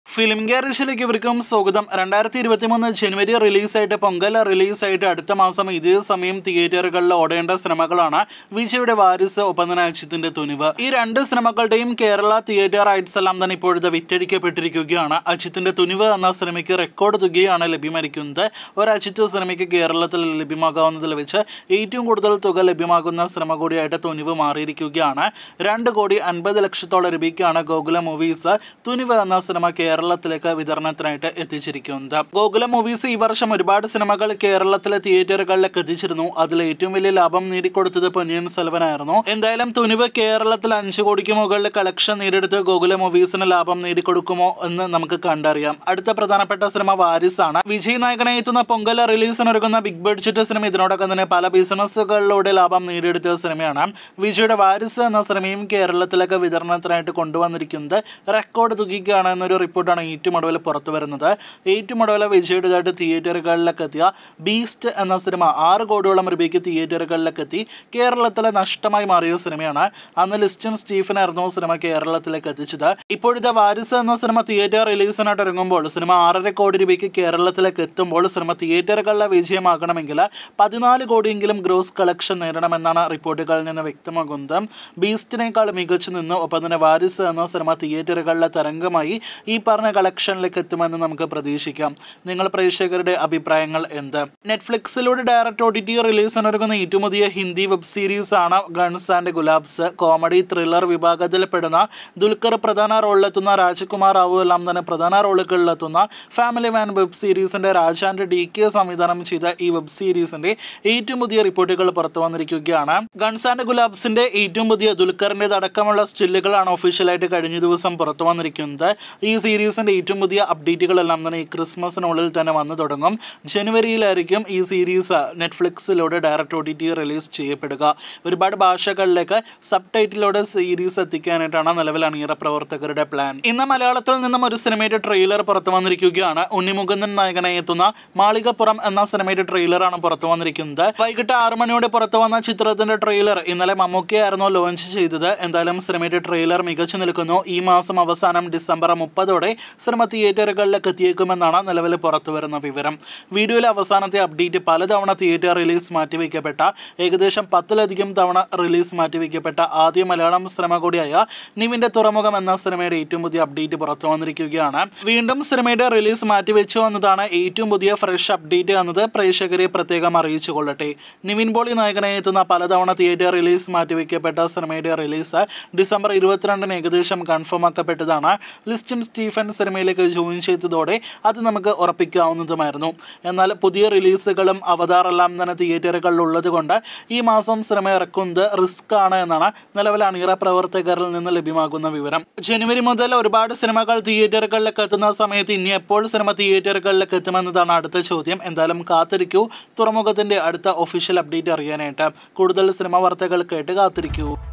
film ഗാരേജിലേക്ക് ഇവർക്കും സ്വാഗതം രണ്ടായിരത്തി ഇരുപത്തി മൂന്ന് ജനുവരി റിലീസായിട്ട് പൊങ്കൽ റിലീസായിട്ട് അടുത്ത മാസം ഇതേ സമയം തിയേറ്ററുകളിൽ ഓടേണ്ട സിനിമകളാണ് വിജയുടെ വാരിസ് ഒപ്പന്തന അജിത്തിന്റെ തുനിവ് ഈ രണ്ട് സിനിമകളുടെയും കേരള തിയേറ്റർ റൈറ്റ്സ് എല്ലാം തന്നെ ഇപ്പോഴത്തെ വിറ്റഴിക്കപ്പെട്ടിരിക്കുകയാണ് അജിത്തിന്റെ തുനിവ് എന്ന സിനിമയ്ക്ക് റെക്കോർഡ് തുകയാണ് ലഭ്യമായിരിക്കുന്നത് ഒരു അജിത്ത് സിനിമയ്ക്ക് കേരളത്തിൽ ലഭ്യമാകാവുന്നതിൽ വെച്ച് ഏറ്റവും കൂടുതൽ തുക ലഭ്യമാകുന്ന സിനിമ കൂടിയായിട്ട് തുനിവ് മാറിയിരിക്കുകയാണ് രണ്ട് കോടി അൻപത് ലക്ഷത്തോളം രൂപയ്ക്കാണ് ഗോകുല മൂവീസ് തുനിവ് എന്ന സിനിമ കേരളത്തിലേക്ക് വിതരണത്തിനായിട്ട് എത്തിച്ചിരിക്കുന്നത് ഗോകുല മൂവീസ് ഈ വർഷം ഒരുപാട് സിനിമകൾ കേരളത്തിലെ തിയേറ്ററുകളിലേക്ക് എത്തിച്ചിരുന്നു അതിൽ ഏറ്റവും വലിയ ലാഭം നേടിക്കൊടുത്തത് പൊന്നിയൻ സെൽവനായിരുന്നു എന്തായാലും തുനിവ് കേരളത്തിൽ അഞ്ചു കോടിക്ക് മുകളിൽ കളക്ഷൻ നേടിയെടുത്ത് ഗോകുല മൂവീസിന് ലാഭം നേടിക്കൊടുക്കുമോ എന്ന് നമുക്ക് കണ്ടറിയാം അടുത്ത പ്രധാനപ്പെട്ട സിനിമ വാരിസ് ആണ് വിജയ് നായകനെ എത്തുന്ന പൊങ്കൽ റിലീസിനൊരുക്കുന്ന ബിഗ് ബഡ്ജറ്റ് സിനിമ ഇതിനോടൊപ്പം തന്നെ പല ബിസിനസ്സുകളിലൂടെ ലാഭം നേടിയെടുത്ത സിനിമയാണ് വിജയുടെ വാരിസ് എന്ന സിനിമയും കേരളത്തിലേക്ക് വിതരണത്തിനായിട്ട് കൊണ്ടുവന്നിരിക്കുന്നത് റെക്കോർഡ് തുകയ്ക്കാണ് എന്നൊരു റിപ്പോർട്ടാണ് ഏറ്റവും ഒടുവിൽ പുറത്തു വരുന്നത് ഏറ്റവും ഒടുവിൽ വിജയുടേതായിട്ട് തിയേറ്ററുകളിലേക്ക് എത്തിയ ബീസ്റ്റ് എന്ന സിനിമ ആറ് കോടിയോളം രൂപയ്ക്ക് തിയേറ്ററുകളിലേക്ക് എത്തി കേരളത്തിലെ നഷ്ടമായി മാറിയ സിനിമയാണ് അന്ന് ലിസ്റ്റൻ സ്റ്റീഫൻ ആയിരുന്നു സിനിമ കേരളത്തിലേക്ക് എത്തിച്ചത് ഇപ്പോഴത്തെ വാരിസ് എന്ന സിനിമ തിയേറ്റർ റിലീസിനായിട്ട് ഇറങ്ങുമ്പോൾ സിനിമ ആറര കോടി രൂപയ്ക്ക് കേരളത്തിലേക്ക് എത്തുമ്പോൾ സിനിമ തിയേറ്ററുകളിലെ വിജയമാകണമെങ്കിൽ പതിനാല് കോടിയെങ്കിലും ഗ്രോസ് കളക്ഷൻ നേടണമെന്നാണ് റിപ്പോർട്ടുകളിൽ നിന്ന് വ്യക്തമാകുന്നത് ബീസ്റ്റിനേക്കാൾ മികച്ചു നിന്ന് ഒപ്പം തന്നെ വാരിസ് എന്ന സിനിമ തിയേറ്ററുകളിലെ തരംഗമായി ഈ പറഞ്ഞ കളക്ഷനിലേക്ക് എത്തുമെന്ന് നമുക്ക് പ്രതീക്ഷിക്കാം നിങ്ങൾ പ്രേക്ഷകരുടെ അഭിപ്രായങ്ങൾ എന്ത് നെറ്റ്ഫ്ലിക്സിലൂടെ ഡയറക്റ്റ് ഒ ടി ടി റിലീസിനൊരുങ്ങുന്ന ഏറ്റവും പുതിയ ഹിന്ദി വെബ് സീരീസ് ആണ് guns and Gulaabs comedy thriller വിഭാഗത്തിൽപ്പെടുന്ന ദുൽഖർ പ്രധാന റോളിലെത്തുന്ന രാജകുമാർ റാവു എല്ലാം തന്നെ പ്രധാന റോളുകളിലെത്തുന്ന ഫാമിലി മാൻ വെബ് സീരീസിന്റെ രാജാന്റെ ഡി കെ സംവിധാനം ചെയ്ത ഈ വെബ് സീരീസിന്റെ ഏറ്റവും പുതിയ റിപ്പോർട്ടുകൾ പുറത്തു വന്നിരിക്കുകയാണ് ഗൺസ് ആൻഡ് ഗുലാബ്സിന്റെ ഏറ്റവും പുതിയ ദുൽഖറിന്റെ അടക്കമുള്ള സ്റ്റില്ലുകളാണ് ഒഫീഷ്യലായിട്ട് കഴിഞ്ഞ ദിവസം പുറത്തു വന്നിരിക്കുന്നത് ഈ സീരീസിന്റെ ഏറ്റവും പുതിയ അപ്ഡേറ്റുകളെല്ലാം തന്നെ ഈ ക്രിസ്മസിനുള്ളിൽ തന്നെ വന്നു തുടങ്ങും ജനുവരിയിലായിരിക്കും ഈ സീരീസ് നെറ്റ്ഫ്ലിക്സിലൂടെ direct O T T release ചെയ്യപ്പെടുക ഒരുപാട് ഭാഷകളിലേക്ക് സബ് ടൈറ്റിലൂടെ സീരീസ് എത്തിക്കാനായിട്ടാണ് നിലവിൽ അണിയറ പ്രവർത്തകരുടെ പ്ലാൻ ഇന്ന് മലയാളത്തിൽ നിന്നും ഒരു സിനിമയുടെ ട്രെയിലർ പുറത്തു വന്നിരിക്കുകയാണ് ഉണ്ണിമുകുന്ദൻ നായകനായി എത്തുന്ന മാളികപ്പുറം എന്ന സിനിമയുടെ ട്രെയിലറാണ് പുറത്തു വന്നിരിക്കുന്നത് വൈകിട്ട് ആറ് മണിയോടെ പുറത്തു വന്ന ചിത്രത്തിന്റെ ട്രെയിലർ ഇന്നലെ മമ്മൂക്കയായിരുന്നു ലോഞ്ച് ചെയ്തത് എന്തായാലും സിനിമയുടെ ട്രെയിലർ മികച്ചു നിൽക്കുന്നു ഈ മാസം അവസാനം ഡിസംബർ മുപ്പതോടെ സിനിമ തിയേറ്ററുകളിലേക്ക് എത്തിയേക്കുമെന്നാണ് നിലവിൽ പുറത്തു വരുന്ന വിവരം വീഡിയോയിലെ അവസാനത്തെ അപ്ഡേറ്റ് പലതവണ തിയേറ്റർ റിലീസ് മാറ്റിവെക്കപ്പെട്ട ഏകദേശം പത്തിലധികം തവണ റിലീസ് മാറ്റിവെക്കപ്പെട്ട ആദ്യ മലയാളം സിനിമ കൂടിയായ നിവിന്റെ തുറമുഖം എന്ന സിനിമയുടെ ഏറ്റവും പുതിയ അപ്ഡേറ്റ് പുറത്തു വന്നിരിക്കുകയാണ് വീണ്ടും സിനിമയുടെ റിലീസ് മാറ്റിവെച്ചു എന്നതാണ് ഏറ്റവും പുതിയ ഫ്രഷ് അപ്ഡേറ്റ് എന്നത് പ്രേക്ഷകരെ പ്രത്യേകം അറിയിച്ചു കൊള്ളട്ടെ നിവിൻ പോളി നായകനായി എത്തുന്ന പലതവണ തിയേറ്റർ റിലീസ് മാറ്റിവെക്കപ്പെട്ട സിനിമയുടെ റിലീസ് ഡിസംബർ ഇരുപത്തിരണ്ടിന് ഏകദേശം കൺഫേം ആക്കപ്പെട്ടതാണ് ലിസ്റ്റിൻ സ്റ്റീഫൻ സിനിമയിലേക്ക് ജോയിൻ ചെയ്തതോടെ അത് നമുക്ക് ഉറപ്പിക്കാവുന്നതുമായിരുന്നു എന്നാൽ പുതിയ റിലീസുകളും അവതാറെല്ലാം തന്നെ തിയേറ്ററുകളിൽ ഉള്ളത് കൊണ്ട് ഈ മാസം സിനിമ ഇറക്കുന്നത് റിസ്ക് ആണ് എന്നാണ് നിലവിൽ അണിയറ പ്രവർത്തകരിൽ നിന്ന് ലഭ്യമാകുന്ന വിവരം ജനുവരി മുതൽ ഒരുപാട് സിനിമകൾ തിയേറ്ററുകളിലേക്ക് എത്തുന്ന സമയത്ത് ഇനി എപ്പോൾ സിനിമ തിയേറ്ററുകളിലേക്ക് എത്തുമെന്നതാണ് അടുത്ത ചോദ്യം എന്തായാലും കാത്തിരിക്കൂ തുറമുഖത്തിന്റെ അടുത്ത ഒഫീഷ്യൽ അപ്ഡേറ്റ് അറിയാനായിട്ട് കൂടുതൽ സിനിമ വാർത്തകൾ കേട്ട് കാത്തിരിക്കൂ